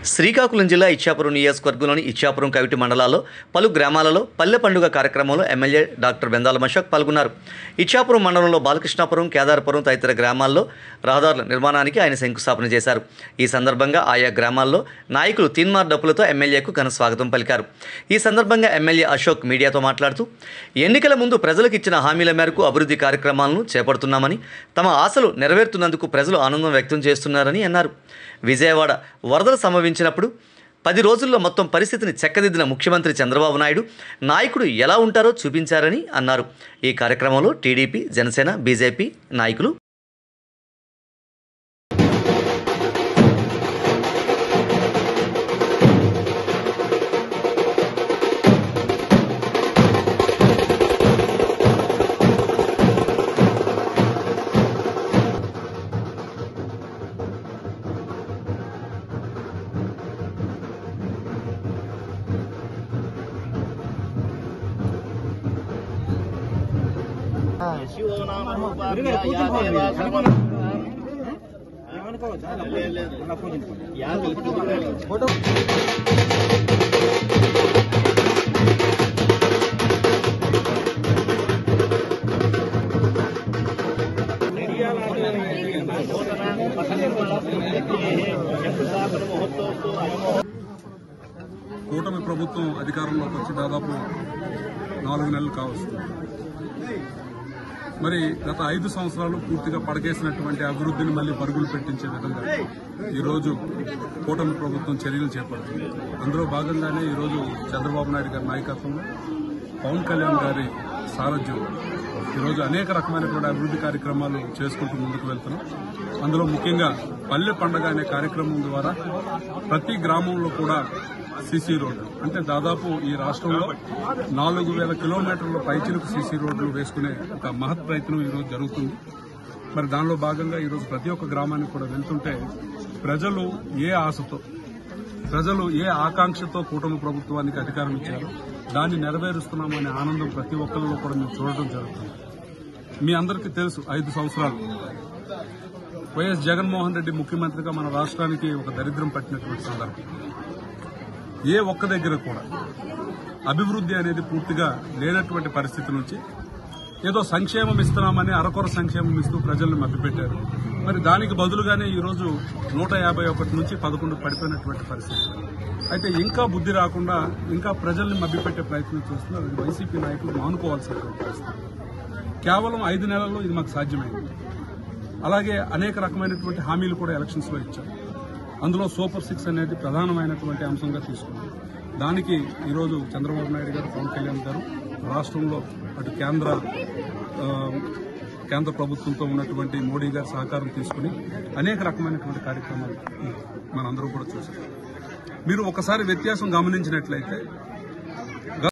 శ్రీకాకుళం జిల్లా ఇచ్చాపురం నియోజకవర్గంలోని ఇచ్చాపురం కవిటి మండలాల్లో పలు గ్రామాలలో పల్లె పండుగ కార్యక్రమంలో ఎమ్మెల్యే డాక్టర్ బెందాల మషాక్ పాల్గొన్నారు ఇచ్చాపురం మండలంలో బాలకృష్ణాపురం కేదారపురం తదితర గ్రామాల్లో రహదారుల నిర్మాణానికి ఆయన శంకుస్థాపన చేశారు ఈ సందర్భంగా ఆయా గ్రామాల్లో నాయకులు తీన్మార్ డప్పులతో ఎమ్మెల్యేకు ఘన స్వాగతం పలికారు ఈ సందర్భంగా ఎమ్మెల్యే అశోక్ మీడియాతో మాట్లాడుతూ ఎన్నికల ముందు ప్రజలకు ఇచ్చిన హామీల మేరకు అభివృద్ధి కార్యక్రమాలను చేపడుతున్నామని తమ ఆశలు నెరవేరుతున్నందుకు ప్రజలు ఆనందం వ్యక్తం చేస్తున్నారని అన్నారు విజయవాడ వరదలు సంభవించినప్పుడు పది రోజుల్లో మొత్తం పరిస్థితిని చక్కదిద్దిన ముఖ్యమంత్రి చంద్రబాబు నాయుడు నాయకుడు ఎలా ఉంటారో చూపించారని అన్నారు ఈ కార్యక్రమంలో టీడీపీ జనసేన బీజేపీ నాయకులు కూటమి ప్రభుత్వం అధికారంలోకి వచ్చి దాదాపు నాలుగు నెలలు కావస్తుంది మరి గత ఐదు సంవత్సరాలు పూర్తిగా పడకేసినటువంటి అభివృద్ధిని మళ్ళీ పరుగులు పెట్టించే విధంగా ఈరోజు కూటమి ప్రభుత్వం చర్యలు చేపడుతుంది అందులో భాగంగానే ఈరోజు చంద్రబాబు నాయుడు గారి నాయకత్వంలో పవన్ కళ్యాణ్ గారి సారథ్యం ఈరోజు అనేక రకమైనటువంటి అభివృద్ధి కార్యక్రమాలు చేసుకుంటూ ముందుకు వెళ్తున్నాం అందులో ముఖ్యంగా పల్లె పండగ అనే కార్యక్రమం ద్వారా ప్రతి గ్రామంలో కూడా సీసీ రోడ్లు అంటే దాదాపు ఈ రాష్ట్రంలో నాలుగు వేల కిలోమీటర్ల పైచిలకు సీసీ రోడ్లు వేసుకునే ఒక మహత్ ప్రయత్నం ఈరోజు జరుగుతుంది మరి దానిలో భాగంగా ఈరోజు ప్రతి ఒక్క గ్రామానికి కూడా వెళ్తుంటే ప్రజలు ఏ ఆశతో ప్రజలు ఏ ఆకాంక్షతో కూటమి ప్రభుత్వానికి అధికారం ఇచ్చారో దాన్ని నెరవేరుస్తున్నామనే ఆనందం ప్రతి ఒక్కరిలో కూడా మేము చూడటం జరుగుతుంది మీ అందరికీ తెలుసు ఐదు సంవత్సరాలు వైఎస్ జగన్మోహన్ రెడ్డి ముఖ్యమంత్రిగా మన రాష్ట్రానికి ఒక దరిద్రం పట్టినటువంటి సందర్భం ఏ ఒక్క దగ్గర కూడా అభివృద్ధి అనేది పూర్తిగా లేనటువంటి పరిస్థితి నుంచి ఏదో సంక్షేమం ఇస్తున్నామని అరకొర సంక్షేమం ఇస్తూ ప్రజలను మభ్యపెట్టారు మరి దానికి బదులుగానే ఈరోజు నూట యాభై ఒకటి నుంచి పదకొండు పడిపోయినటువంటి పరిస్థితి అయితే ఇంకా బుద్ధి రాకుండా ఇంకా ప్రజల్ని మభ్యపెట్టే ప్రయత్నం చేస్తున్నారు అది వైసీపీ నాయకులు మానుకోవాల్సినటువంటి పరిస్థితి కేవలం ఐదు నెలల్లో ఇది మాకు సాధ్యమైంది అలాగే అనేక రకమైనటువంటి హామీలు కూడా ఎలక్షన్స్ లో ఇచ్చారు అందులో సూపర్ సిక్స్ అనేది ప్రధానమైనటువంటి అంశంగా తీసుకున్నాం దానికి ఈరోజు చంద్రబాబు నాయుడు గారు పవన్ కళ్యాణ్ గారు రాష్ట్రంలో అటు కేంద్ర ఆ, కేంద్ర ప్రభుత్వంతో ఉన్నటువంటి మోడీ గారి సహకారం తీసుకుని అనేక రకమైనటువంటి కార్యక్రమాలు మనందరూ కూడా చూసాం మీరు ఒకసారి వ్యత్యాసం గమనించినట్లయితే